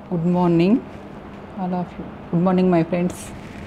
Good morning, all of you. Good morning, my friends.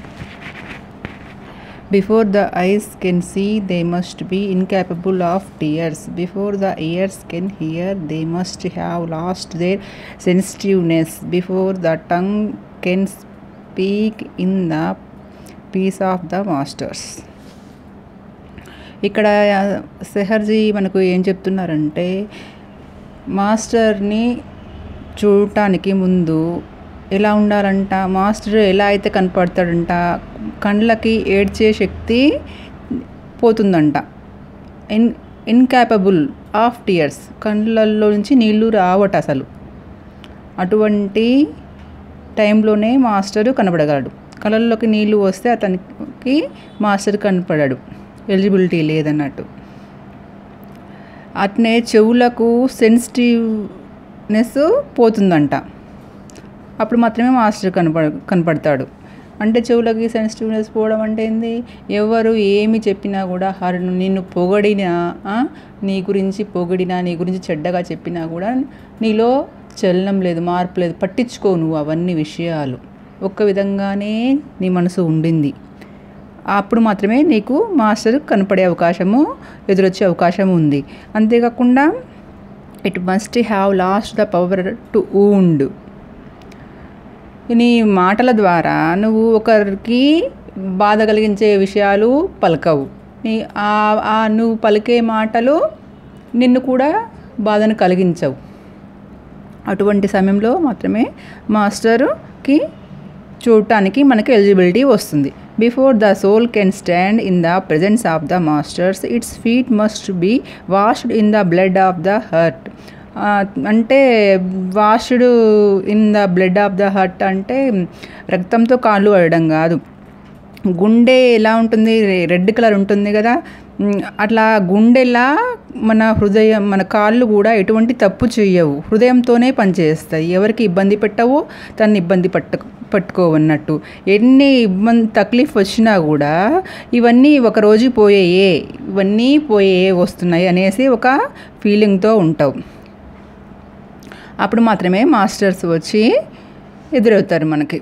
Before the eyes can see, they must be incapable of tears. Before the ears can hear, they must have lost their sensitiveness. Before the tongue can speak in the peace of the masters. ఇక్కడ సెహర్జీ మనకు ఏం చెప్తున్నారంటే మాస్టర్ని చూడటానికి ముందు ఎలా ఉండాలంట master ఎలా అయితే కనపడతాడంట కండ్లకి ఏడ్చే శక్తి పోతుందంట ఇన్ ఇన్కాపబుల్ ఆఫ్ టీయర్స్ కండ్లల్లో నుంచి నీళ్లు రావట అసలు అటువంటి టైంలోనే మాస్టరు కనపడగలడు కళ్ళల్లోకి నీళ్లు వస్తే అతనికి మాస్టర్ కనపడాడు ఎలిజిబిలిటీ లేదన్నట్టు అట్నే చెవులకు సెన్సిటివ్నెస్ పోతుందంట అప్పుడు మాత్రమే మాస్టర్ కనపడ కనపడతాడు అంటే చెవులకి సెన్సిటివ్నెస్ పోవడం అంటే ఏంది ఎవరు ఏమి చెప్పినా కూడా హర్ నిన్ను పొగడినా ఆ, నీ గురించి పొగిడినా నీ గురించి చెడ్డగా చెప్పినా కూడా నీలో చలనం లేదు మార్పు లేదు పట్టించుకో నువ్వు అవన్నీ విషయాలు ఒక్క విధంగానే నీ మనసు ఉండింది అప్పుడు మాత్రమే నీకు మాస్టర్ కనపడే అవకాశము ఎదురొచ్చే అవకాశం ఉంది అంతేకాకుండా it must have lost the power to wound నీ మాటల ద్వారా నువ్వు ఒకరికి బాధ కలిగించే విషయాలు పలకవు నీ ఆ- ఆ నువ్వు పలికే మాటలు నిన్ను కూడా బాధను కలిగించవు అటువంటి సమయంలో మాత్రమే మాస్టర్కి చూడటానికి మనకి ఎలిజిబిలిటీ వస్తుంది before the soul can stand in the presence of the masters its feet must be washed in the blood of the heart అంటే washed in the blood of the heart అంటే రక్తంతో కాళ్ళు పడడం కాదు గుండె ఎలా ఉంటుంది రె- రెడ్ కలర్ ఉంటుంది కదా మ్, అట్లా గుండెలా మన హృదయం మన కాళ్ళు కూడా ఎటువంటి తప్పు చేయవు హృదయంతోనే పనిచేస్తాయి ఎవరికి ఇబ్బంది పెట్టవు తను ఇబ్బంది పట్ట పట్టుకోవన్నట్టు ఎన్ని ఇబ్బంది తక్లీఫ్ వచ్చినా కూడా ఇవన్నీ ఒక రోజు పోయేయే ఇవన్నీ పోయే వస్తున్నాయి అనేసి ఒక ఫీలింగ్తో ఉంటావు అప్పుడు మాత్రమే మాస్టర్స్ వచ్చి ఎదురవుతారు మనకి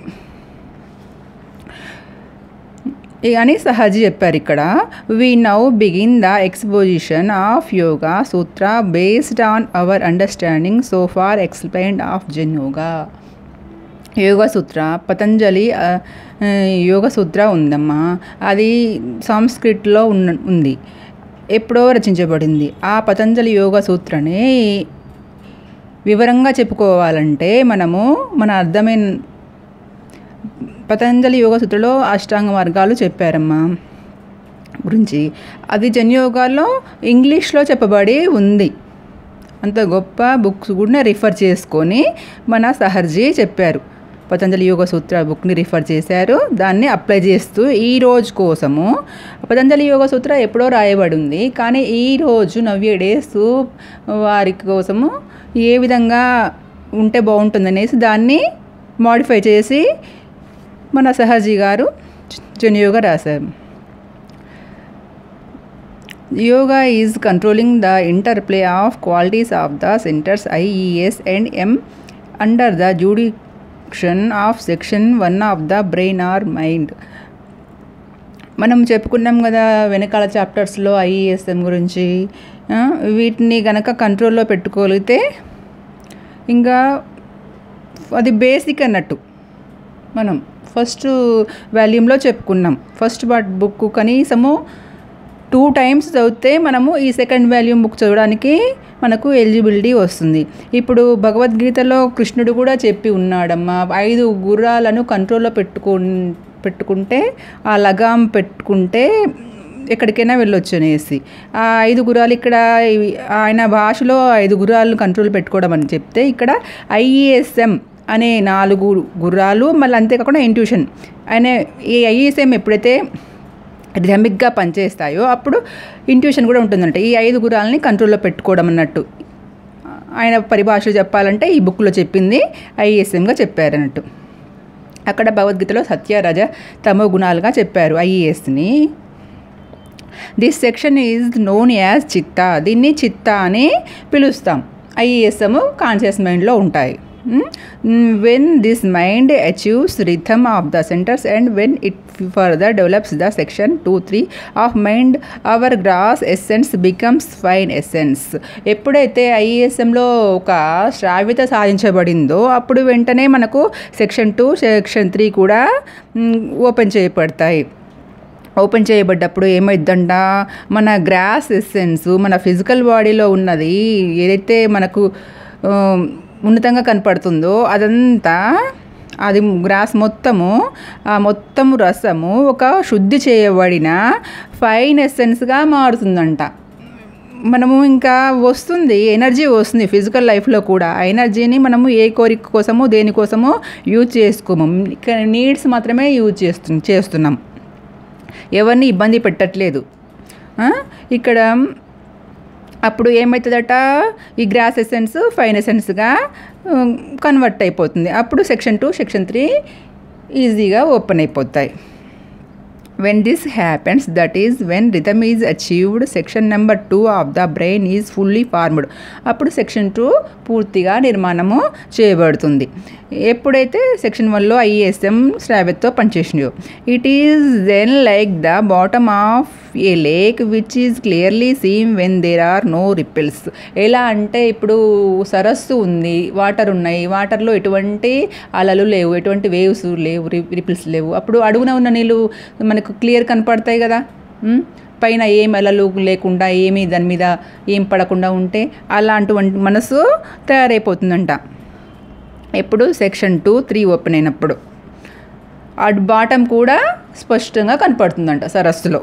ఇ- అని సహజీ చెప్పారు ఇక్కడ we now begin the exposition of yoga sutra based on our understanding so far explained of జన్ యోగా యోగ సూత్ర పతంజలి ఆ, ఆ, యోగ సూత్ర ఉందమ్మా అది సంస్కృతిలో ఉన్న ఉంది ఎప్పుడో రచించబడింది ఆ పతంజలి యోగ సూత్రని వివరంగా చెప్పుకోవాలంటే మనము మన అర్థమైన పతంజలి యోగ సూత్రలో అష్టాంగ మార్గాలు చెప్పారమ్మా గురించి అది జన్యోగాలో ఇంగ్లీష్లో చెప్పబడి ఉంది అంత గొప్ప బుక్స్ కూడా రిఫర్ చేసుకొని మన సహర్జీ చెప్పారు పతంజలి యోగ సూత్ర బుక్ని రిఫర్ చేశారు దాన్ని అప్లై చేస్తూ ఈ రోజు కోసము పతంజలి యోగ సూత్ర ఎప్పుడో రాయబడి ఉంది కానీ ఈ రోజు నవ్య డేస్ వారి కోసము ఏ విధంగా ఉంటే బాగుంటుందనేసి దాన్ని మాడిఫై చేసి మన సహజీ గారు జనయోగా రాశారు yoga is controlling the interplay of qualities of the centres IES and M under the jurisdiction of section one of the brain or mind మనం చెప్పుకున్నాం కదా వెనకాల చాప్టర్స్లో ఐఈఎస్ఎం గురించి ఆ, వీటిని గనక కంట్రోల్లో పెట్టుకోగలిగితే ఇంకా అది బేసిక్ అన్నట్టు మనం ఫస్ట్ వాల్యూమ్లో చెప్పుకున్నాం ఫస్ట్ పార్ట్ బుక్ కనీసము టూ టైమ్స్ చదివితే మనము ఈ సెకండ్ వాల్యూమ్ బుక్ చదవడానికి మనకు ఎలిజిబిలిటీ వస్తుంది ఇప్పుడు భగవద్గీతలో కృష్ణుడు కూడా చెప్పి ఉన్నాడమ్మా ఐదు గుర్రాలను కంట్రోల్లో పెట్టుకు పెట్టుకుంటే ఆ లగాం పెట్టుకుంటే ఎక్కడికైనా వెళ్ళొచ్చు అనేసి ఆ ఐదు గుర్రాలు ఇక్కడ ఇవి- ఆయన భాషలో ఐదు గుర్రాలను కంట్రోల్ పెట్టుకోవడం అని చెప్తే ఇక్కడ ఐఈఎస్ఎం అనే నాలుగు గుర్రాలు మళ్ళీ అంతేకాకుండా ఇంట్యూషన్ అనే ఈ ఐఈఎస్ఎం ఎప్పుడైతే రిథమిక్గా పనిచేస్తాయో అప్పుడు ఇంట్యూషన్ కూడా ఉంటుందంట ఈ ఐదు గురాలని కంట్రోల్లో పెట్టుకోవడం అన్నట్టు ఆయన పరిభాషలు చెప్పాలంటే ఈ బుక్లో చెప్పింది ఐఏఎస్ఎంగా చెప్పారన్నట్టు అక్కడ భగవద్గీతలో సత్య రజ తమో గుణాలుగా చెప్పారు ఐఏఎస్ని this section is known as chitta దీన్ని చిత్త అని పిలుస్తాం ఐఏఎస్ఎం కాన్షియస్ మైండ్లో ఉంటాయి when this mind achieves rhythm of the centres and when it further develops the section two three of mind our gross essence becomes fine essence ఎప్పుడైతే ఐఏఎస్ఎంలో ఒక శ్రావ్యత సాధించబడిందో అప్పుడు వెంటనే మనకు సెక్షన్ టూ సెక్షన్ త్రీ కూడా ఓపెన్ చేయబడతాయి ఓపెన్ చేయబడ్డప్పుడు ఏమైందంట మన గ్రాస్ ఎస్సెన్స్ మన ఫిజికల్ బాడీలో ఉన్నది ఏదైతే మనకు ఆ, ఉన్నతంగా కనపడుతుందో అదంతా అది గ్రాస్ మొత్తము ఆ మొత్తము రసము ఒక శుద్ధి చేయబడిన ఫైన్ ఎస్సెన్స్గా మారుతుందంట మనము ఇంకా వస్తుంది ఎనర్జీ వస్తుంది ఫిజికల్ లైఫ్లో కూడా ఆ ఎనర్జీని మనము ఏ కోరిక కోసమో దేనికోసమో యూజ్ చేసుకోము ఇక్కడ నీడ్స్ మాత్రమే యూజ్ చేస్తు చేస్తున్నాం ఎవరిని ఇబ్బంది పెట్టట్లేదు ఆ? ఇక్కడ అప్పుడు ఏమవుతుందట ఈ గ్రాస్ ఎసెన్స్ ఫైన్ ఎసెన్స్గా కన్వర్ట్ అయిపోతుంది అప్పుడు సెక్షన్ టూ సెక్షన్ త్రీ ఈజీగా ఓపెన్ అయిపోతాయి when this happens that is when rhythm is achieved section number 2 of the brain is fully formed అప్పుడు సెక్షన్ టూ పూర్తిగా నిర్మాణము చేయబడుతుంది ఎప్పుడైతే సెక్షన్ వన్లో ఐఎస్ఎం శ్రావ్యతతో పనిచేసినాయో it is then like the bottom of a lake which is clearly seem when there are no ripples ఎలా అంటే ఇప్పుడు సరస్సు ఉంది వాటర్ ఉన్నాయి వాటర్లో ఎటువంటి అలలు లేవు ఎటువంటి వేవ్స్ లేవు రిపిల్స్ లేవు అప్పుడు అడుగున ఉన్న నీళ్ళు మనకు క్లియర్ కనపడతాయి కదా ఉమ్, పైన ఏం అలలు లేకుండా ఏమీ దాని మీద ఏం పడకుండా ఉంటే అలాంటివంటి మనసు తయారైపోతుందంట ఎప్పుడు సెక్షన్ టూ త్రీ ఓపెన్ అయినప్పుడు అటు బాటం కూడా స్పష్టంగా కనపడుతుందంట సరస్సులో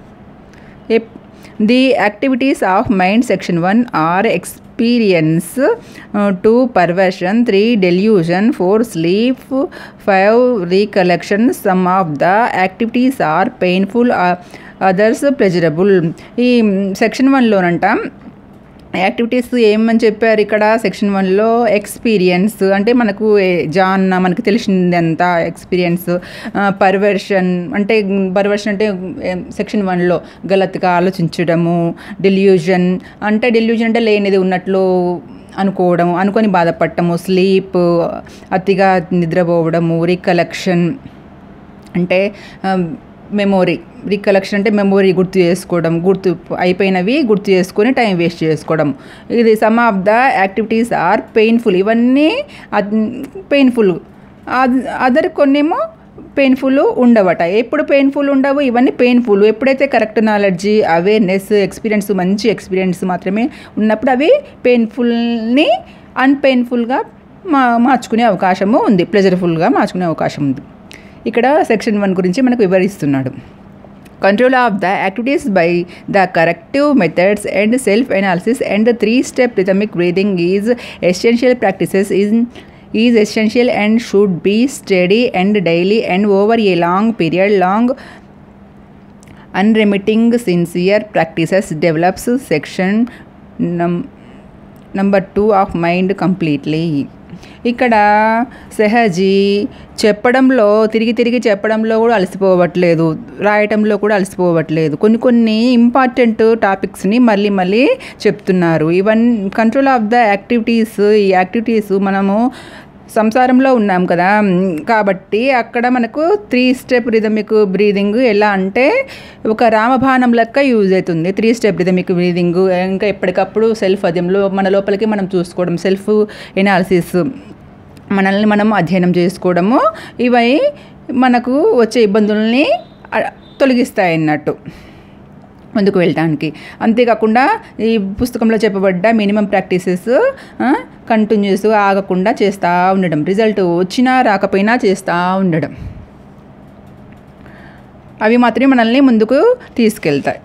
ఎప్- the activities of mind section one are experience two perversion three delusion four sleep five recollection some of the activities are painful others pleasurable ఈ సెక్షన్ వన్లోనంట యాక్టివిటీస్ ఏమని చెప్పారు ఇక్కడ సెక్షన్ వన్లో ఎక్స్పీరియన్స్ అంటే మనకు ఏ- జాన్న మనకు తెలిసిందంతా ఎక్స్పీరియన్స్ పర్వర్షన్ అంటే పర్వర్షన్ అంటే సెక్షన్ వన్లో గలత్గా ఆలోచించడము డెల్యూజన్ అంటే డెల్యూజన్ అంటే లేనిది ఉన్నట్లు అనుకోవడం అనుకొని బాధపడటము స్లీప్ అతిగా నిద్రపోవడము రికలెక్షన్ అంటే మెమొరీ రికలెక్షన్ అంటే మెమొరీ గుర్తు చేసుకోవడం గుర్తు అయిపోయినవి గుర్తు చేసుకొని టైం వేస్ట్ చేసుకోవడం ఇది some of the activities are painful ఇవన్నీ పెయిన్ఫుల్ అదర్ కొన్నేమో పెయిన్ఫుల్ ఉండవట ఎప్పుడు పెయిన్ఫుల్ ఉండవు ఇవన్నీ పెయిన్ఫుల్ ఎప్పుడైతే కరెక్ట్ నాలెడ్జీ అవేర్నెస్ ఎక్స్పీరియన్స్ మంచి ఎక్స్పీరియన్స్ మాత్రమే ఉన్నప్పుడు అవి పెయిన్ఫుల్ని అన్పెయిన్ఫుల్గా మా మార్చుకునే అవకాశము ఉంది ప్లెజర్ఫుల్గా మార్చుకునే అవకాశం ఉంది ఇక్కడ సెక్షన్ వన్ గురించి మనకు వివరిస్తున్నాడు control of the activities by the corrective methods and self analysis and three step rhythmic breathing is essential practices is is essential and should be study and daily and over a long period long unremitting sincere practices develops section num- number two of mind completely ఇక్కడ సహజీ చెప్పడంలో తిరిగి తిరిగి చెప్పడంలో కూడా అలసిపోవట్లేదు రాయటంలో కూడా అలసిపోవట్లేదు కొన్ని కొన్ని ఇంపార్టెంట్ టాపిక్స్ని మళ్ళీ మళ్ళీ చెప్తున్నారు even control of the activities ఈ యాక్టివిటీస్ మనము సంసారంలో ఉన్నాం కదా కాబట్టి అక్కడ మనకు త్రీ స్టెప్ రిథమిక్ బ్రీదింగ్ ఎలా అంటే ఒక రామబాణం లెక్క యూజ్ అవుతుంది త్రీ స్టెప్ రిథమిక్ బ్రీదింగ్ ఇంకా ఎప్పటికప్పుడు సెల్ఫ్ అధ్యయంలో మన లోపలికి మనం చూసుకోవడం సెల్ఫ్ ఎనాలిసిస్ మనల్ని మనం అధ్యయనం చేసుకోవడము ఇవి మనకు వచ్చే ఇబ్బందుల్ని అ- తొలగిస్తాయి అన్నట్టు ముందుకు వెళ్ళటానికి అంతేకాకుండా ఈ పుస్తకంలో చెప్పబడ్డ మినిమం ప్రాక్టీసెస్ కంటిన్యూస్ ఆగకుండా చేస్తూ ఉండడం రిజల్ట్ వచ్చినా రాకపోయినా చేస్తూ ఉండడం అవి మాత్రమే మనల్ని ముందుకు తీసుకెళ్తాయి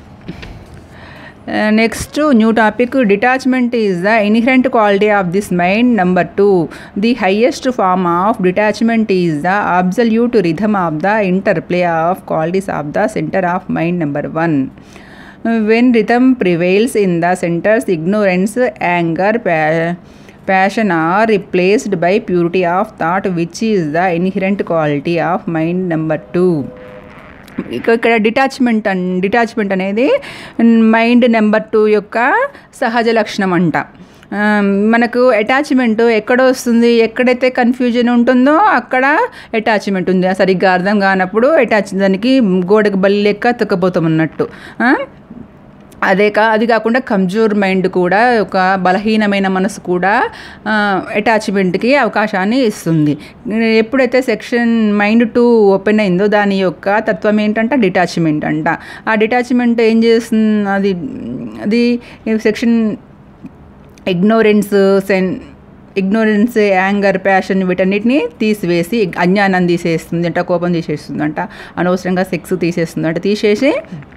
next new topic detachment is the inherent quality of this mind number two the highest form of detachment is the absolute rhythm of the interplay of qualities of the center of mind number one when rhythm prevails in the centers ignorance anger passion are replaced by purity of thought which is the inherent quality of mind number two ఇక ఇక్కడ detachment అన్ detachment అనేది mind number two యొక్క సహజ లక్షణం అంట ఆ, మనకు అటాచ్మెంట్ ఎక్కడ వస్తుంది ఎక్కడైతే కన్ఫ్యూజన్ ఉంటుందో అక్కడ అటాచ్మెంట్ ఉంది సరిగ్గా అర్థం కానప్పుడు అటాచ్ దానికి గోడకు బల్లి లెక్క తొక్కపోతాం అన్నట్టు ఆ? అదే కా అది కాకుండా కమ్జోర్ మైండ్ కూడా ఒక బలహీనమైన మనసు కూడా అటాచ్మెంట్కి అవకాశాన్ని ఇస్తుంది ఎప్పుడైతే సెక్షన్ మైండ్ టూ ఓపెన్ అయిందో దాని యొక్క తత్వం ఏంటంటే డిటాచ్మెంట్ అంట ఆ డిటాచ్మెంట్ ఏం చేస్తుంది అది అది సెక్షన్ ఇగ్నోరెన్స్ సెన్ ఇగ్నోరెన్స్ యాంగర్ ప్యాషన్ వీటన్నిటిని తీసివేసి అజ్ఞానం తీసేస్తుంది అంట కోపం తీసేస్తుంది అంట అనవసరంగా సెక్స్ తీసేస్తుంది అంట తీసేసి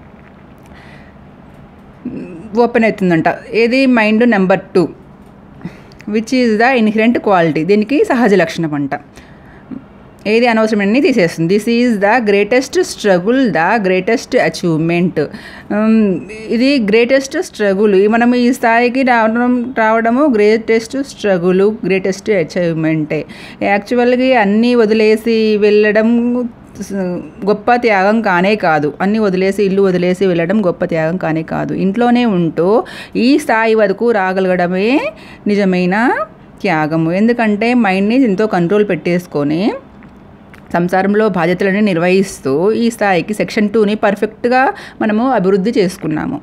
ఓపెన్ అవుతుందంట ఏది mind number two which is the inherent quality దీనికి సహజ లక్షణం అంట ఏది అనవసరమని తీసేస్తుంది this is the greatest struggle the greatest achievement ఇది గ్రేటెస్ట్ స్ట్రగుల్ మనం ఈ స్థాయికి రావడం రావడము గ్రేటెస్ట్ స్ట్రగుల్ గ్రేటెస్ట్ అచీవ్మెంటే యాక్చువల్గా అన్నీ వదిలేసి వెళ్ళడం గొప్ప త్యాగం కానే కాదు అన్నీ వదిలేసి ఇల్లు వదిలేసి వెళ్ళడం గొప్ప త్యాగం కానే కాదు ఇంట్లోనే ఉంటూ ఈ స్థాయి వరకు రాగలగడమే నిజమైన త్యాగము ఎందుకంటే మైండ్ని ఎంతో కంట్రోల్ పెట్టేసుకొని సంసారంలో బాధ్యతలను నిర్వహిస్తూ ఈ స్థాయికి సెక్షన్ టూని పర్ఫెక్ట్గా మనము అభివృద్ధి చేసుకున్నాము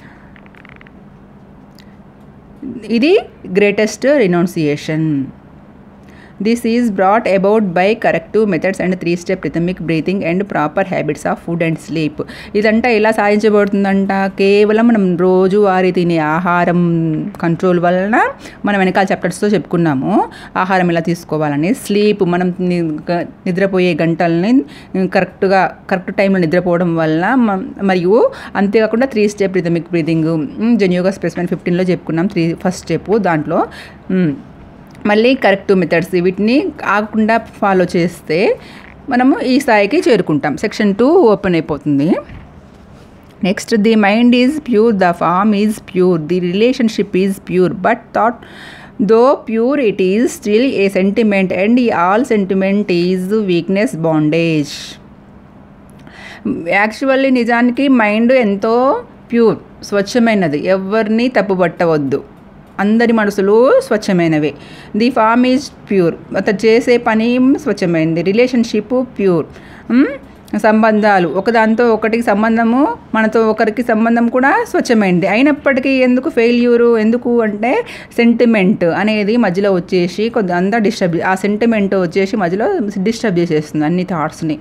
ఇది greatest renunciation this is brought about by corrective methods and three step rhythmic breathing and proper habits of food and sleep ఇదంతా ఎలా సాధించబడుతుందంట కేవలం మనం రోజువారీ తినే ఆహారం కంట్రోల్ వలన మనం వెనకాల చాప్టర్స్తో చెప్పుకున్నాము ఆహారం ఎలా తీసుకోవాలని స్లీప్ మనం ని- గ- నిద్రపోయే గంటల్ని కరెక్ట్గా కరెక్ట్ టైంలో నిద్రపోవడం వల్ల మ- మరియు అంతేకాకుండా త్రీ స్టెప్ రిథమిక్ బ్రీతింగ్ జెన్యూగా స్పెసిమెన్ ఫిఫ్టీన్లో చెప్పుకున్నాం త్రీ ఫస్ట్ స్టెప్ దాంట్లో మ్, మళ్ళీ కరెక్ట్ మెథడ్స్ వీటిని ఆగకుండా ఫాలో చేస్తే మనము ఈ స్థాయికి చేరుకుంటాం సెక్షన్ టూ ఓపెన్ అయిపోతుంది next the mind is pure the form is pure the relationship is pure but thought though pure it is still a sentiment and ఈ all sentiment is weakness bondage actually నిజానికి mind ఎంతో pure స్వచ్ఛమైనది ఎవరిని తప్పుపట్టవద్దు అందరి మనసులు స్వచ్ఛమైనవే the form is pure అతను చేసే పని స్వచ్ఛమైనది రిలేషన్షిప్ ప్యూర్ సంబంధాలు ఒకదాంతో ఒకటికి సంబంధము మనతో ఒకరికి సంబంధం కూడా స్వచ్ఛమైనది అయినప్పటికీ ఎందుకు ఫెయిల్యూరు ఎందుకు అంటే సెంటిమెంట్ అనేది మధ్యలో వచ్చేసి కొద్ది అంతా డిస్టర్బ్ ఆ సెంటిమెంట్ వచ్చేసి మధ్యలో డిస్టర్బ్ చేసేస్తుంది అన్ని థాట్స్ని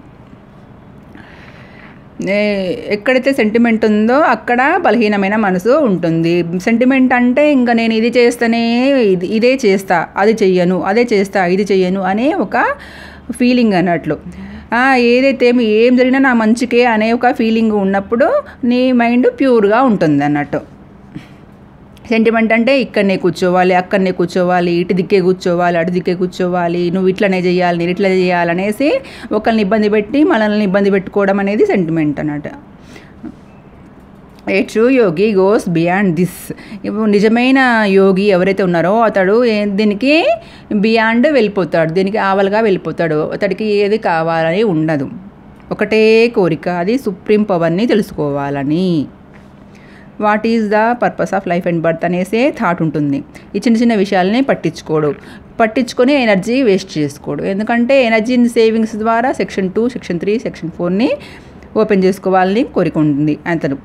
ఏ- ఎక్కడైతే సెంటిమెంట్ ఉందో అక్కడ బలహీనమైన మనసు ఉంటుంది సెంటిమెంట్ అంటే ఇంకా నేను ఇది చేస్తేనే ఇది ఇదే చేస్తా అది చెయ్యను అదే చేస్తా ఇది చెయ్యను అనే ఒక ఫీలింగ్ అన్నట్లు ఆ, ఏదైతే ఏమి- ఏం జరిగినా నా మంచికే అనే ఒక ఫీలింగ్ ఉన్నప్పుడు నీ మైండ్ ప్యూర్గా ఉంటుంది అన్నట్టు సెంటిమెంట్ అంటే ఇక్కడనే కూర్చోవాలి అక్కడనే కూర్చోవాలి ఇటు దిక్కే కూర్చోవాలి అటు దిక్కే కూర్చోవాలి నువ్వు ఇట్లనే చేయాలి నేను ఇట్లా చేయాలి అనేసి ఒకరిని ఇబ్బంది పెట్టి మనల్ని ఇబ్బంది పెట్టుకోవడం అనేది సెంటిమెంట్ అన్నట్టు a true yogi goes beyond this ఇప్పుడు నిజమైన యోగి ఎవరైతే ఉన్నారో అతడు ఏ- దీనికి బియాండ్ వెళ్ళిపోతాడు దీనికి ఆవలుగా వెళ్ళిపోతాడు అతడికి ఏది కావాలని ఉండదు ఒకటే కోరిక అది సుప్రీం పవర్ని తెలుసుకోవాలని what is the purpose of life and birth అనేసే థాట్ ఉంటుంది ఈ చిన్న చిన్న విషయాలని పట్టించుకోడు పట్టించుకొని ఎనర్జీ వేస్ట్ చేసుకోడు ఎందుకంటే ఎనర్జీ సేవింగ్స్ ద్వారా section two section three section ఫోర్ని ఓపెన్ చేసుకోవాలని కోరిక ఉంటుంది అతను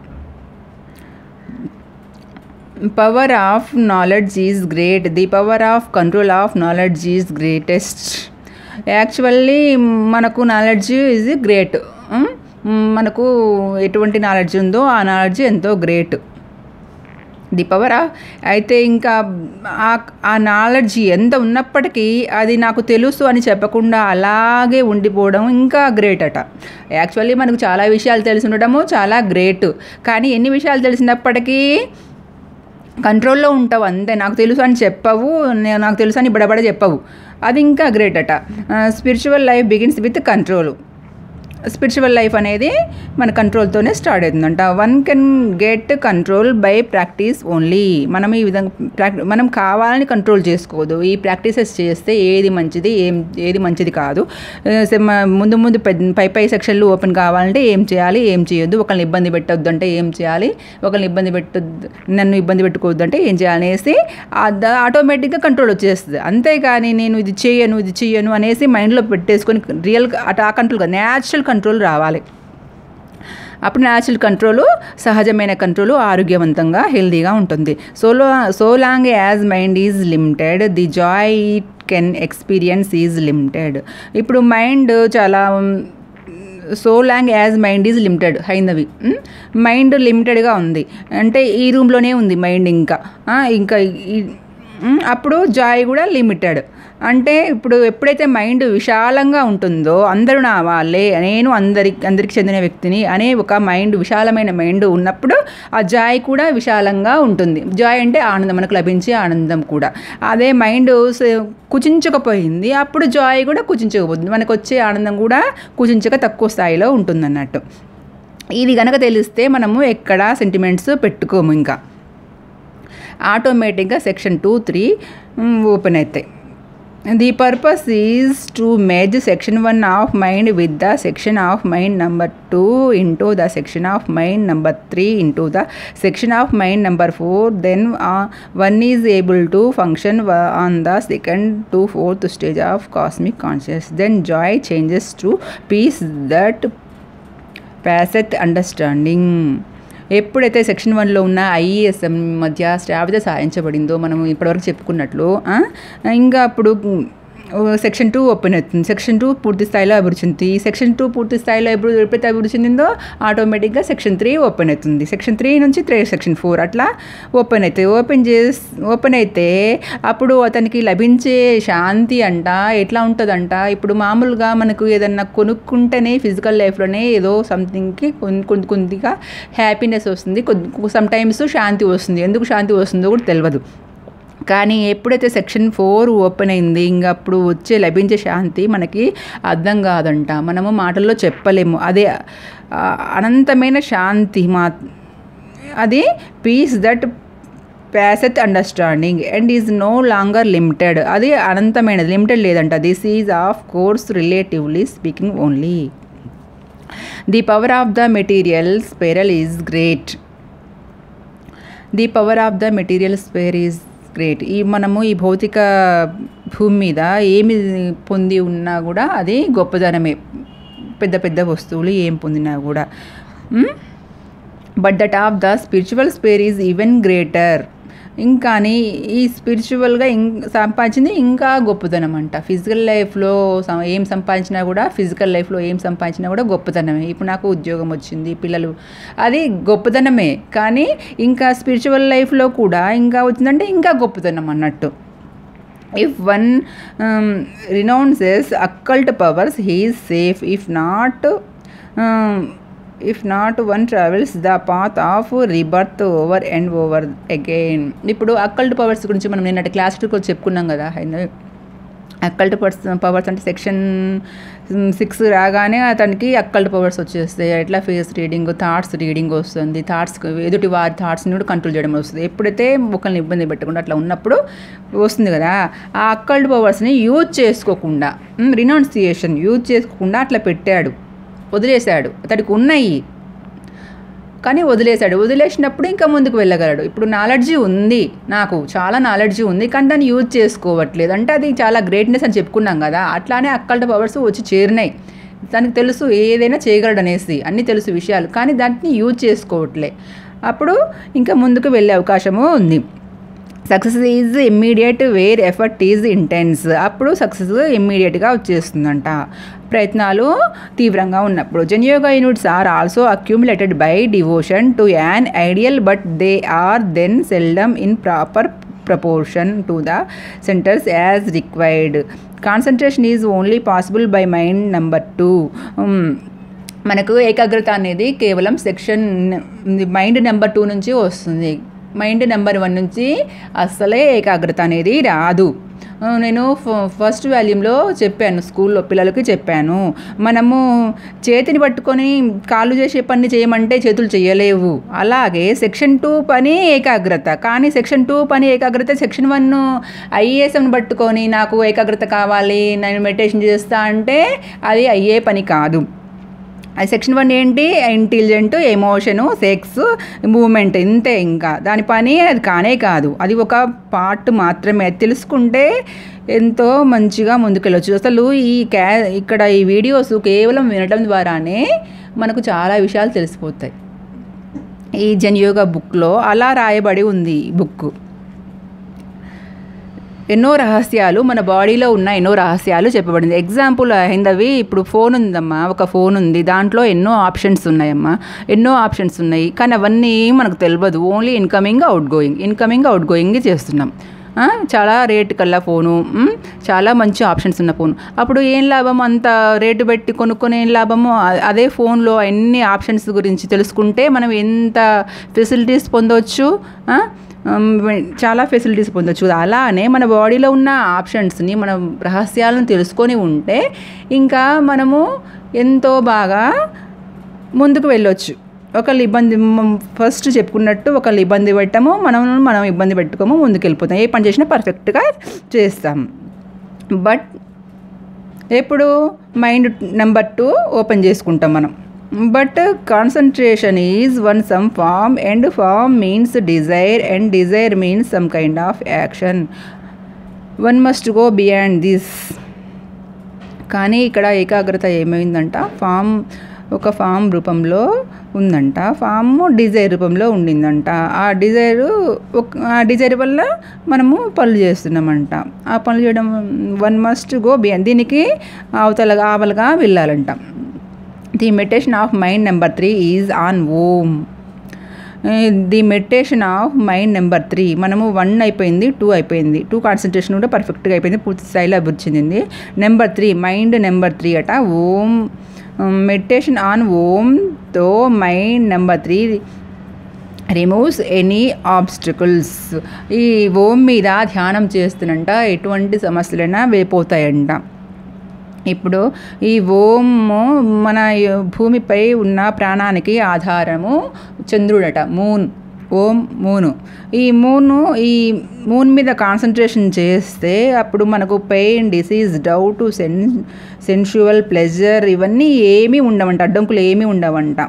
power of knowledge is great the power of control of knowledge is greatest actually మనకు నాలెడ్జ్ ఈజ్ గ్రేట్ మనకు ఎటువంటి నాలెడ్జ్ ఉందో ఆ నాలెడ్జ్ ఎంతో గ్రేట్ ది పవర్ అయితే ఇంకా ఆ- ఆ నాలెడ్జ్ ఎంత ఉన్నప్పటికీ అది నాకు తెలుసు అని చెప్పకుండా అలాగే ఉండిపోవడం ఇంకా గ్రేట్ అట యాక్చువల్లీ మనకు చాలా విషయాలు తెలిసి ఉండడము చాలా గ్రేట్ కానీ ఎన్ని విషయాలు తెలిసినప్పటికీ కంట్రోల్లో ఉంటావు అంతే నాకు తెలుసు అని చెప్పవు నేను నాకు తెలుసు అని బడబడ చెప్పవు అది ఇంకా గ్రేట్ అట spiritual life begins with control spiritual life అనేది మన కంట్రోల్తోనే స్టార్ట్ అవుతుందంట one can get control by practice only మనం ఈ విధంగా ప్రాక్ మనం కావాలని కంట్రోల్ చేసుకోవద్దు ఈ ప్రాక్టీసెస్ చేస్తే ఏది మంచిది ఏం ఏది మంచిది కాదు ఆ, సే- మ- ముందు ముందు పెద్ద పై పై సెక్షన్లు ఓపెన్ కావాలంటే ఏం చేయాలి ఏం చేయొద్దు ఒకరిని ఇబ్బంది పెట్టొద్దు అంటే ఏం చేయాలి ఒకరిని ఇబ్బంది పెట్టొద్దు నన్ను ఇబ్బంది పెట్టుకోవద్దు అంటే ఏం చేయాలి అనేసి ఆటోమేటిక్గా కంట్రోల్ వచ్చేస్తుంది అంతేగాని నేను ఇది చేయను ఇది చేయను అనేసి మైండ్లో పెట్టేసుకొని రియల్గా అటు ఆ కంట్రోల్ కాదు న్యాచురల్ కంట్రోల్ రావాలి అప్పుడు న్యాచురల్ కంట్రోల్ సహజమైన కంట్రోల్ ఆరోగ్యవంతంగా హెల్దీగా ఉంటుంది సోలో so long as mind is limited the joy it can experience is limited ఇప్పుడు మైండ్ చాలా so long as mind is limited హైందవి మైండ్ లిమిటెడ్గా ఉంది అంటే ఈ రూమ్లోనే ఉంది మైండ్ ఇంకా ఆ, ఇంకా ఈ- ఉమ్, అప్పుడు జాయ్ కూడా లిమిటెడ్ అంటే ఇప్పుడు ఎప్పుడైతే మైండ్ విశాలంగా ఉంటుందో అందరూ నా వాళ్ళే నేను అందరి అందరికి చెందిన వ్యక్తిని అనే ఒక మైండ్ విశాలమైన మైండ్ ఉన్నప్పుడు ఆ జాయ్ కూడా విశాలంగా ఉంటుంది జాయ్ అంటే ఆనందం మనకు లభించే ఆనందం కూడా అదే మైండ్ స- కుచించకపోయింది అప్పుడు జాయ్ కూడా కుచించకపోతుంది మనకు వచ్చే ఆనందం కూడా కుచించక తక్కువ స్థాయిలో ఉంటుందన్నట్టు ఇది కనుక తెలిస్తే మనము ఎక్కడ సెంటిమెంట్స్ పెట్టుకోము ఇంకా ఆటోమేటిక్గా సెక్షన్ టూ త్రీ ఓపెన్ అవుతాయి the purpose is to merge section one of mind with the section of mind number two into the section of mind number three into the section of mind number four then one is able to function on the second to fourth stage of cosmic conscious then joy changes to peace that passeth understanding ఎప్పుడైతే section వన్లో ఉన్న ఐఈఎస్ఎం మధ్య శ్రావ్యత సాధించబడిందో మనం ఇప్పటివరకు చెప్పుకున్నట్లు ఆ, ఇంకా అప్పుడు section two open అవుతుంది సెక్షన్ టూ పూర్తి స్థాయిలో అభివృద్ధి చెందుతుంది ఈ సెక్షన్ టూ పూర్తి స్థాయిలో ఎప్పుడు ఎప్పుడైతే అభివృద్ధి చెందిందో ఆటోమేటిక్గా సెక్షన్ త్రీ ఓపెన్ అవుతుంది సెక్షన్ త్రీ నుంచి త్రీ సెక్షన్ ఫోర్ అట్లా ఓపెన్ అవుతాయి ఓపెన్ చేసి ఓపెన్ అయితే అప్పుడు అతనికి లభించే శాంతి అంట ఎట్లా ఉంటుందంట ఇప్పుడు మామూలుగా మనకు ఏదన్నా కొనుక్కుంటేనే ఫిజికల్ లైఫ్లోనే ఏదో సంథింగ్కి కొంత కొద్దిగా హ్యాపీనెస్ వస్తుంది కొద్ది సమ్ టైమ్స్ శాంతి వస్తుంది ఎందుకు శాంతి వస్తుందో కూడా తెలియదు కానీ ఎప్పుడైతే సెక్షన్ ఫోర్ ఓపెన్ అయింది ఇంకా అప్పుడు వచ్చే లభించే శాంతి మనకి అర్థం కాదంట మనము మాటల్లో చెప్పలేము అదే ఆ, అనంతమైన శాంతి మా అది peace that passeth understanding and is no longer limited అది అనంతమైనది లిమిటెడ్ లేదంట this is of course relatively speaking only the power of the material sphere is great the power of the material sphere is great ఈ మనము ఈ భౌతిక భూమి మీద ఏమి పొంది ఉన్నా కూడా అది గొప్పదనమే పెద్ద పెద్ద వస్తువులు ఏం పొందినా కూడా but that of the spiritual sphere is even greater ఇంకాని ఈ స్పిరిచువల్గా ఇం సంపాదించింది ఇంకా గొప్పతనం అంట ఫిజికల్ లైఫ్లో సం- ఏం సంపాదించినా కూడా ఫిజికల్ లైఫ్లో ఏం సంపాదించినా కూడా గొప్పతనమే ఇప్పుడు నాకు ఉద్యోగం వచ్చింది పిల్లలు అది గొప్పతనమే కానీ ఇంకా స్పిరిచువల్ లైఫ్లో కూడా ఇంకా వచ్చిందంటే ఇంకా గొప్పతనం అన్నట్టు if one um, renounces occult powers he is safe if not um, if not one travels the path of rebirth over and over again ఇప్పుడు అక్కల్ట్ పవర్స్ గురించి మనం నిన్నటి క్లాస్ టూలో చెప్పుకున్నాం కదా అక్కల్ట్ పవర్స్ పవర్స్ అంటే సెక్షన్ సిక్స్ రాగానే అతనికి అక్కల్ట్ పవర్స్ వచ్చేస్తాయి ఎట్లా ఫేస్ రీడింగ్ థాట్స్ రీడింగ్ వస్తుంది థాట్స్ ఎదుటి వారి థాట్స్ని కూడా కంట్రోల్ చేయడం వస్తుంది ఎప్పుడైతే ఒకరిని ఇబ్బంది పెట్టకుండా అట్లా ఉన్నప్పుడు వస్తుంది కదా ఆ అక్కల్ట్ పవర్స్ని యూజ్ చేసుకోకుండా రినౌన్సియేషన్ యూజ్ చేసుకోకుండా అట్లా పెట్టాడు వదిలేశాడు అతడికి ఉన్నాయి కానీ వదిలేశాడు వదిలేసినప్పుడు ఇంకా ముందుకు వెళ్ళగలడు ఇప్పుడు నాలెడ్జీ ఉంది నాకు చాలా నాలెడ్జీ ఉంది కానీ దాన్ని యూజ్ చేసుకోవట్లేదు అంటే అది చాలా గ్రేట్నెస్ అని చెప్పుకున్నాం కదా అట్లానే అక్కల్ట పవర్స్ వచ్చి చేరినాయి దానికి తెలుసు ఏదైనా చేయగలడు అనేసి అన్నీ తెలుసు విషయాలు కానీ దాన్ని యూజ్ చేసుకోవట్లే అప్పుడు ఇంకా ముందుకు వెళ్ళే అవకాశము ఉంది success is immediate where effort is intense అప్పుడు సక్సెస్ ఇమ్మీడియట్గా వచ్చేస్తుందంట ప్రయత్నాలు తీవ్రంగా ఉన్నప్పుడు జన్యోగా units are also accumulated by devotion to an ideal but they are then seldom in proper proportion to the centers as required concentration is only possible by mind number two మనకు ఏకాగ్రత అనేది కేవలం సెక్షన్ మైండ్ నెంబర్ టూ నుంచి వస్తుంది mind number one నుంచి అస్సలే ఏకాగ్రత అనేది రాదు ఆ, నేను ఫ- ఫస్ట్ వాల్యూమ్లో చెప్పాను స్కూల్లో పిల్లలకి చెప్పాను మనము చేతిని పట్టుకొని కాళ్ళు చేసే పని చేయమంటే చేతులు చేయలేవు అలాగే సెక్షన్ టూ పని ఏకాగ్రత కానీ సెక్షన్ టూ పని ఏకాగ్రత సెక్షన్ వన్ ఐఏఎస్ని పట్టుకొని నాకు ఏకాగ్రత కావాలి నేను మెడిటేషన్ చేస్తా అంటే అది అయ్యే పని కాదు అది సెక్షన్ వన్ ఏంటి ఇంటెలిజెంట్ ఎమోషను సెక్స్ మూమెంట్ ఇంతే ఇంకా దాని పని అది కానే కాదు అది ఒక పార్ట్ మాత్రమే అది తెలుసుకుంటే ఎంతో మంచిగా ముందుకెళ్ళొచ్చు అసలు ఈ క్యా ఇక్కడ ఈ వీడియోస్ కేవలం వినడం ద్వారానే మనకు చాలా విషయాలు తెలిసిపోతాయి ఈ జన్యోగా బుక్లో అలా రాయబడి ఉంది ఈ బుక్ ఎన్నో రహస్యాలు మన బాడీలో ఉన్న ఎన్నో రహస్యాలు చెప్పబడింది ఎగ్జాంపుల్ అయిందవి ఇప్పుడు ఫోన్ ఉందమ్మా ఒక ఫోన్ ఉంది దాంట్లో ఎన్నో ఆప్షన్స్ ఉన్నాయమ్మా ఎన్నో ఆప్షన్స్ ఉన్నాయి కానీ అవన్నీ మనకు తెలియదు only incoming outgoing incoming outgoing చేస్తున్నాం ఆ, చాలా రేటు కల్లా ఫోను మ్, చాలా మంచి ఆప్షన్స్ ఉన్న ఫోన్ అప్పుడు ఏం లాభం అంత రేటు పెట్టి కొనుక్కొని ఏం లాభము అ- అదే ఫోన్లో అన్ని ఆప్షన్స్ గురించి తెలుసుకుంటే మనం ఎంత ఫెసిలిటీస్ పొందవచ్చు ఆ? ఉమ్, చాలా ఫెసిలిటీస్ పొందొచ్చు అలానే మన బాడీలో ఉన్న ఆప్షన్స్ని మన రహస్యాలను తెలుసుకొని ఉంటే ఇంకా మనము ఎంతో బాగా ముందుకు వెళ్ళొచ్చు ఒకళ్ళు ఇబ్బంది ఫస్ట్ చెప్పుకున్నట్టు ఒకళ్ళు ఇబ్బంది పెట్టాము మనం మనం ఇబ్బంది పెట్టుకోము ముందుకు వెళ్ళిపోతాం ఏ పని చేసినా పర్ఫెక్ట్గా చేస్తాం బట్ ఎప్పుడు మైండ్ నెంబర్ టూ ఓపెన్ చేసుకుంటాం మనం but concentration is one some form and form means desire and desire means some kind of action one must go beyond this కానీ ఇక్కడ ఏకాగ్రత ఏమైందంట ఫామ్ ఒక ఫామ్ రూపంలో ఉందంట ఫామ్ డిజైర్ రూపంలో ఉండిందంట ఆ డిజైర్ ఒక ఆ డిజైర్ వల్ల మనము పనులు చేస్తున్నామంట ఆ పనులు చేయడం వన్ మస్ట్ గో బియాండ్ దీనికి అవతలగా ఆవలుగా వెళ్ళాలంట the meditation of mind number three is on Om the meditation of mind number three మనము వన్ అయిపోయింది టూ అయిపోయింది టూ కాన్సన్ట్రేషన్ కూడా పర్ఫెక్ట్గా అయిపోయింది పూర్తి స్థాయిలో అభివృద్ధి చెందింది number three mind number three అట ఓం మెడిటేషన్ ఆన్ ఓమ్తో mind number three removes any obstacles ఈ ఓం మీద ధ్యానం చేస్తున్నంట ఎటువంటి సమస్యలైనా వెళ్ళిపోతాయంట ఇప్పుడు ఈ ఓము మన భూమిపై ఉన్న ప్రాణానికి ఆధారము చంద్రుడట మూన్ ఓం మూను ఈ మూను ఈ మూన్ మీద కాన్సన్ట్రేషన్ చేస్తే అప్పుడు మనకు పెయిన్ డిసీజ్ డౌట్ సెన్ సెన్షువల్ ప్లెజర్ ఇవన్నీ ఏమీ ఉండవంట అడ్డంకులు ఏమీ ఉండవంట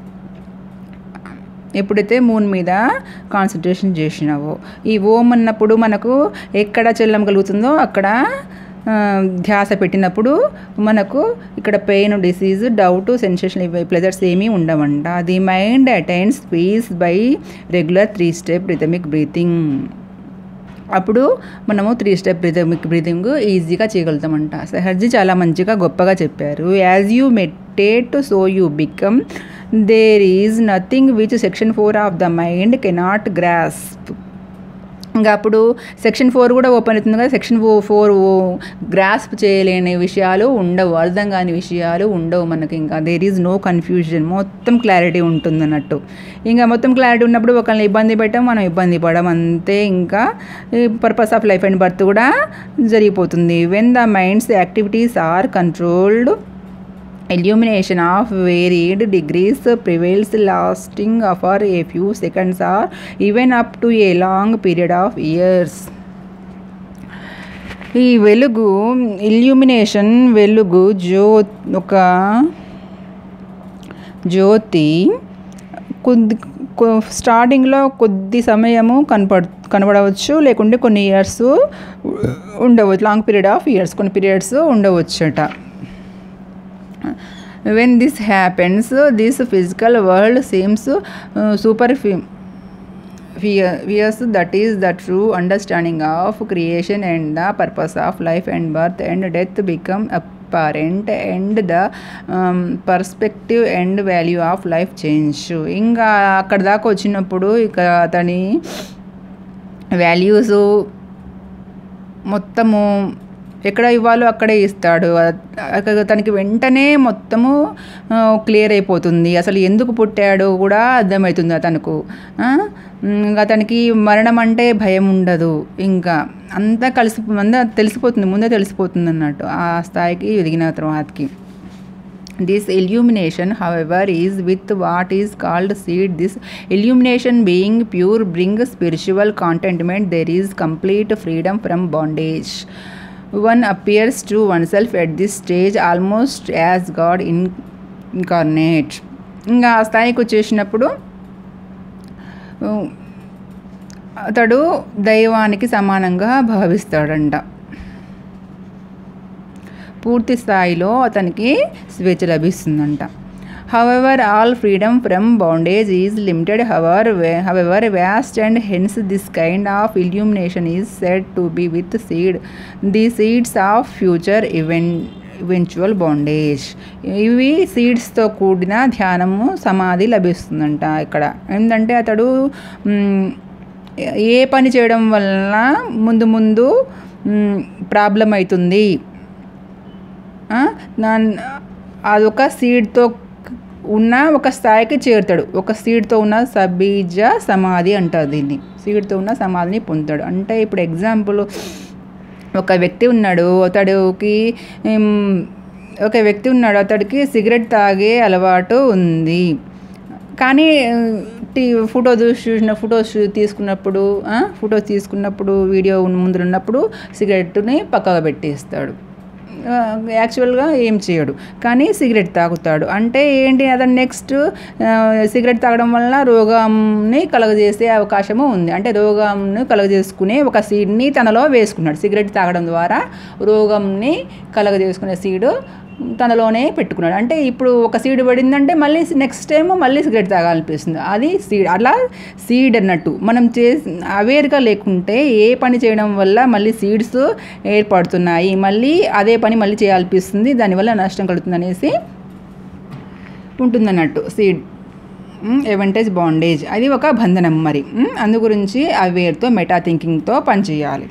ఎప్పుడైతే మూన్ మీద కాన్సన్ట్రేషన్ చేసినావో ఈ ఓం అన్నప్పుడు మనకు ఎక్కడ చెల్లం కలుగుతుందో అక్కడ ఆ, ధ్యాస పెట్టినప్పుడు మనకు ఇక్కడ పెయిన్ డిసీజ్ డౌట్ సెన్సేషన్ ఇవి ప్లెజర్స్ ఏమీ ఉండవంట the mind attains peace by regular three step rhythmic breathing అప్పుడు మనము త్రీ స్టెప్ బ్రీతింగ్ బ్రీతింగ్ ఈజీగా చేయగలుగుతామంట సహర్జీ చాలా మంచిగా గొప్పగా చెప్పారు as you meditate so you become there is nothing which section four of the mind cannot grasp ఇంకా అప్పుడు section four కూడా ఓపెన్ అవుతుంది కదా సెక్షన్ ఫోర్ ఫోర్ గ్రాస్ప్ చేయలేని విషయాలు ఉండవు అర్థం కాని విషయాలు ఉండవు మనకి ఇంకా దేర్ ఈజ్ నో కన్ఫ్యూజన్ మొత్తం క్లారిటీ ఉంటుంది అన్నట్టు ఇంకా మొత్తం క్లారిటీ ఉన్నప్పుడు ఒకరిని ఇబ్బంది పెట్టాం మనం ఇబ్బంది పడడం అంతే ఇంకా purpose of life and birth కూడా జరిగిపోతుంది when the mind's activities are controlled illumination of varied degrees prevails lasting for a few seconds or even up to a long period of years ఈ వెలుగు ఇల్యూమినేషన్ వెలుగు జ్యో ఒక జ్యోతి కొద్ది కొ- స్టార్టింగ్లో కొద్ది సమయము కనపడ కనబడవచ్చు లేకుంటే కొన్ని ఇయర్స్ ఉండవచ్చు లాంగ్ పీరియడ్ ఆఫ్ ఇయర్స్ కొన్ని పీరియడ్స్ ఉండవచ్చట when this happens this physical world seems uh, super fierce that is the true understanding of creation and the purpose of life and birth and death become apparent and the um, perspective and value of life change ఇంకా అక్కడ దాకా వచ్చినప్పుడు ఇక అతని values మొత్తము ఎక్కడ ఇవ్వాలో అక్కడే ఇస్తాడు అక్కడ తనకి వెంటనే మొత్తము క్లియర్ అయిపోతుంది అసలు ఎందుకు పుట్టాడో కూడా అర్థమవుతుంది అతనుకు ఆ? ఇంకా అతనికి మరణం అంటే భయం ఉండదు ఇంకా అంతా కలిసి అంతా తెలిసిపోతుంది ముందే తెలిసిపోతుంది అన్నట్టు ఆ స్థాయికి ఎదిగిన తర్వాతకి This illumination, however, is with what is called seed. This illumination, being pure, brings spiritual contentment. There is complete freedom from bondage. One appears to oneself at this stage almost as God in, incarnate. ఇంకా ఆ స్థాయికి వచ్చేసినప్పుడు అతడు దైవానికి సమానంగా భావిస్తాడంట పూర్తి స్థాయిలో అతనికి స్వేచ్ఛ లభిస్తుందంట however all freedom from bondage is limited హవర్ however vast and hence this kind of illumination is set to be with seed the seeds of future even eventual bondage ఇవి సీడ్స్తో కూడిన ధ్యానము సమాధి లభిస్తుందంట ఇక్కడ ఏంటంటే అతడు మ్, ఏ పని చేయడం వలన ముందు ముందు ప్రాబ్లం అవుతుంది ఆ, నా- అదొక సీడ్తో ఉన్న ఒక స్థాయికి చేరుతాడు ఒక సీడ్తో ఉన్న సబీజ సమాధి అంటారు దీన్ని సీడ్తో ఉన్న సమాధిని పొందుతాడు అంటే ఇప్పుడు ఎగ్జాంపుల్ ఒక వ్యక్తి ఉన్నాడు అతడికి ఉమ్, ఒక వ్యక్తి ఉన్నాడు అతడికి సిగరెట్ తాగే అలవాటు ఉంది కానీ టీ ఫోటో చూసి చూసిన ఫొటోస్ తీసుకున్నప్పుడు ఫొటోస్ తీసుకున్నప్పుడు వీడియో ముందు ఉన్నప్పుడు సిగరెట్ని పక్కగా పెట్టేస్తాడు ఆ, యాక్చువల్గా ఏం చేయడు కానీ సిగరెట్ తాగుతాడు అంటే ఏంటి అతను నెక్స్ట్ ఆ, సిగరెట్ తాగడం వల్ల రోగంని కలగజేసే అవకాశము ఉంది అంటే రోగంని కలగజేసుకునే ఒక సీడ్ని తనలో వేసుకున్నాడు సిగరెట్ తాగడం ద్వారా రోగంని కలగజేసుకునే సీడు తనలోనే పెట్టుకున్నాడు అంటే ఇప్పుడు ఒక సీడ్ పడిందంటే మళ్ళీ నెక్స్ట్ టైం మళ్ళీ సిగరెట్ తాగాలనిపిస్తుంది అది సీడ్ అలా సీడ్ అన్నట్టు మనం చే అవేర్గా లేకుంటే ఏ పని చేయడం వల్ల మళ్ళీ సీడ్స్ ఏర్పడుతున్నాయి మళ్ళీ అదే పని మళ్ళీ చేయాలనిపిస్తుంది దానివల్ల నష్టం కలుగుతుంది అనేసి ఉంటుందన్నట్టు సీడ్ ఎవెంటేజ్ బాండేజ్ అది ఒక బంధనం మరి ఉమ్, అందు గురించి అవేర్తో మెటా థింకింగ్తో పనిచేయాలి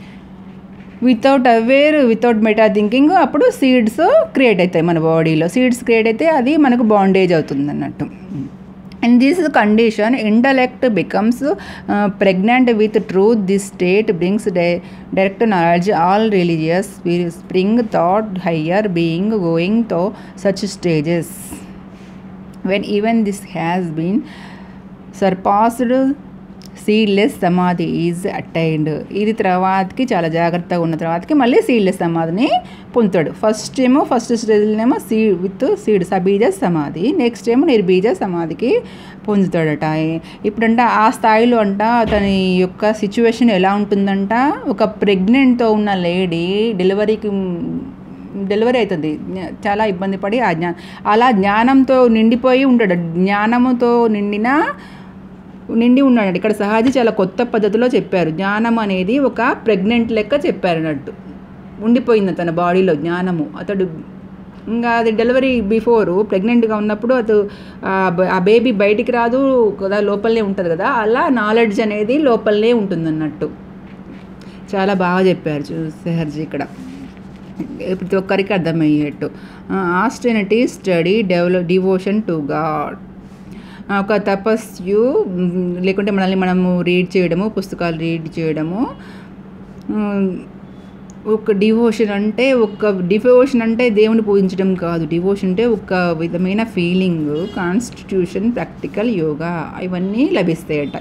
without aware without meta thinking అప్పుడు సీడ్స్ క్రియేట్ అవుతాయి మన బాడీలో సీడ్స్ క్రియేట్ అయితే అది మనకు బాండేజ్ అవుతుంది అన్నట్టు in this condition intellect becomes pregnant with truth this state brings direct knowledge all religious spring thought higher being going to such stages when even this has been surpassed seedless samadhi is attained ఇది తర్వాతకి చాలా జాగ్రత్తగా ఉన్న తర్వాతకి మళ్ళీ seedless సమాధిని పొందుతాడు first ఏమో ఫస్ట్ స్టేజ్లోనేమో సీ with seed sabija samadhi next ఏమో నిర్బీజ సమాధికి పొందుతాడట ఇప్పుడంట ఆ స్థాయిలో అంట అతని యొక్క సిచ్యువేషన్ ఎలా ఉంటుందంట ఒక ప్రెగ్నెంట్తో ఉన్న లేడీ డెలివరీకి డెలివరీ అవుతుంది జ్ఞ- చాలా ఇబ్బంది పడి ఆ జ్ఞా అలా జ్ఞానంతో నిండిపోయి ఉంటాడు జ్ఞానముతో నిండిన నిండి ఉన్నాడు ఇక్కడ సహజ చాలా కొత్త పద్ధతిలో చెప్పారు జ్ఞానం అనేది ఒక ప్రెగ్నెంట్ లెక్క చెప్పారు అన్నట్టు ఉండిపోయింది తన బాడీలో జ్ఞానము అతడు ఇంకా అది డెలివరీ బిఫోర్ ప్రెగ్నెంట్గా ఉన్నప్పుడు అతడు ఆ బ- ఆ బేబీ బయటికి రాదు కదా లోపలనే ఉంటుంది కదా అలా నాలెడ్జ్ అనేది లోపలనే ఉంటుంది అన్నట్టు చాలా బాగా చెప్పారు చూసేహర్జీ ఇక్కడ ప్రతి ఒక్కరికి అర్థమయ్యేట్టు austerity study develop devotion to God ఒక తపస్సు మ్, లేకుంటే మనల్ని మనము రీడ్ చేయడము పుస్తకాలు రీడ్ చేయడము మ్, ఒక డివోషన్ అంటే ఒక డివోషన్ అంటే దేవుని పూజించడం కాదు డివోషన్ అంటే ఒక విధమైన ఫీలింగ్ కాన్స్టిట్యూషన్ ప్రాక్టికల్ యోగా ఇవన్నీ లభిస్తాయట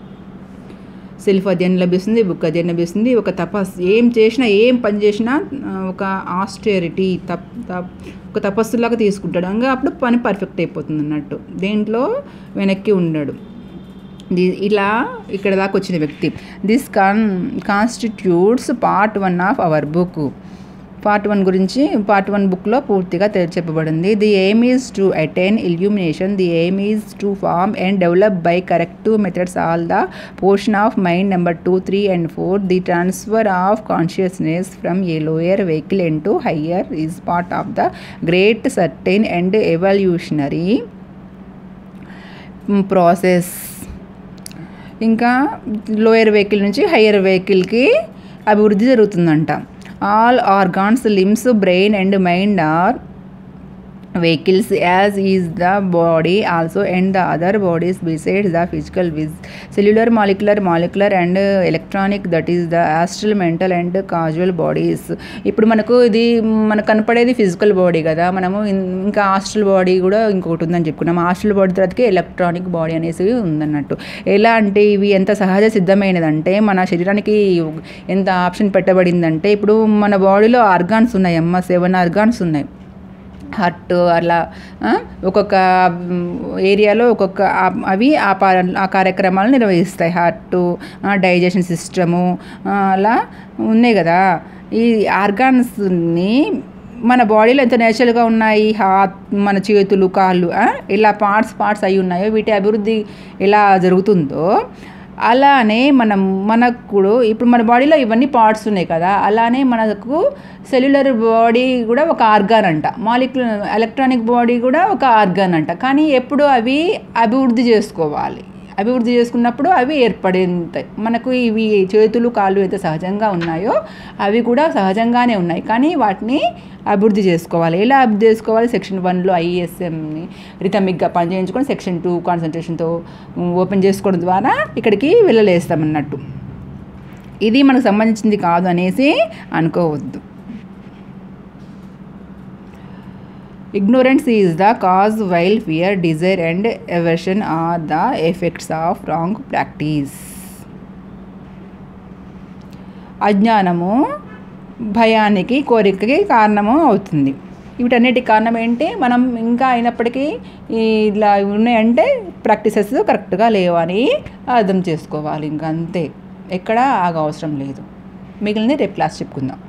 సెల్ఫ్ అధ్యయనం లభిస్తుంది బుక్ అధ్యయనం లభిస్తుంది ఒక తపస్ ఏం చేసినా ఏం పని చేసినా ఆ, ఒక ఆస్టెరిటీ తప్ తప్ ఒక తపస్సులాగా తీసుకుంటాడు ఇంకా అప్పుడు పని పర్ఫెక్ట్ అయిపోతుంది అన్నట్టు దేంట్లో వెనక్కి ఉండడు ది- ఇలా ఇక్కడ దాకా వచ్చిన వ్యక్తి this con constitutes part one of our book part one గురించి పార్ట్ వన్ బుక్లో పూర్తిగా తె- చెప్పబడింది the aim is to attain illumination the aim is to form and develop by corrective methods all the portion of mind number two three and four the transfer of consciousness from a lower vehicle and to higher is part of the great certain and evolutionary process ఇంకా lower vehicle నుంచి higher వెహికల్కి అభివృద్ధి జరుగుతుందంట all organs limbs brain and mind are vehicles as is the body also and the other bodies besides the physical with cellular molecular molecular and uh, electronic that is the astral mental and causal bodies ఇప్పుడు మనకు ఇది మనకు కనపడేది physical body కదా మనము in- ఇంకా hostel body కూడా ఇంకొకటి ఉందని చెప్పుకున్నాం హాస్టల్ బాడీ తర్వాతకి ఎలక్ట్రానిక్ బాడీ అనేసి ఉందన్నట్టు ఎలా అంటే ఇవి ఎంత సహజ సిద్ధమైనదంటే మన శరీరానికి ఎంత ఆప్షన్ పెట్టబడిందంటే ఇప్పుడు మన బాడీలో ఆర్గాన్స్ ఉన్నాయి అమ్మ సెవెన్ ఆర్గాన్స్ ఉన్నాయి హార్ట్ అలా ఆ, ఒక్కొక్క మ్, ఏరియాలో ఒక్కొక్క ఆ- అవి ఆ పా ఆ కార్యక్రమాలు నిర్వహిస్తాయి హార్ట్ డైజెషన్ సిస్టము అలా ఉన్నాయి కదా ఈ ఆర్గాన్స్ని మన బాడీలో ఎంత నేచురల్గా ఉన్నాయి హార్ట్ మన చేతులు కాళ్ళు ఆ, ఇలా పార్ట్స్ పార్ట్స్ అయి ఉన్నాయో వీటి అభివృద్ధి ఎలా జరుగుతుందో అలానే మనం మనకు కూడా ఇప్పుడు మన బాడీలో ఇవన్నీ పార్ట్స్ ఉన్నాయి కదా అలానే మనకు సెల్యులర్ బాడీ కూడా ఒక ఆర్గాన్ అంట మాలిక్యులర్ ఎలక్ట్రానిక్ బాడీ కూడా ఒక ఆర్గాన్ అంట కానీ ఎప్పుడు అవి అభివృద్ధి చేసుకోవాలి అభివృద్ధి చేసుకున్నప్పుడు అవి ఏర్పడేంతాయి మనకు ఇవి చేతులు కాళ్ళు అయితే సహజంగా ఉన్నాయో అవి కూడా సహజంగానే ఉన్నాయి కానీ వాటిని అభివృద్ధి చేసుకోవాలి ఎలా అభివృద్ధి చేసుకోవాలి సెక్షన్ వన్లో ఐఎస్ఎంని రిథమిక్గా పనిచేయించుకొని సెక్షన్ టూ కాన్సన్ట్రేషన్తో ఓపెన్ చేసుకోవడం ద్వారా ఇక్కడికి వెళ్ళలేస్తామన్నట్టు ఇది మనకు సంబంధించింది కాదు అనేసి అనుకోవద్దు Ignorance is the cause while fear, desire, and aversion are the effects of wrong practice. అజ్ఞానము భయానికి కోరికకి కారణము అవుతుంది వీటన్నిటి కారణం ఏంటి మనం ఇంకా అయినప్పటికీ ఈ ఇలా ఉన్నాయంటే ప్రాక్టీసెస్ కరెక్ట్గా లేవని అర్థం చేసుకోవాలి ఇంకా అంతే ఎక్కడ ఆగ అవసరం లేదు మిగిలిన రేపు క్లాస్ చెప్పుకుందాం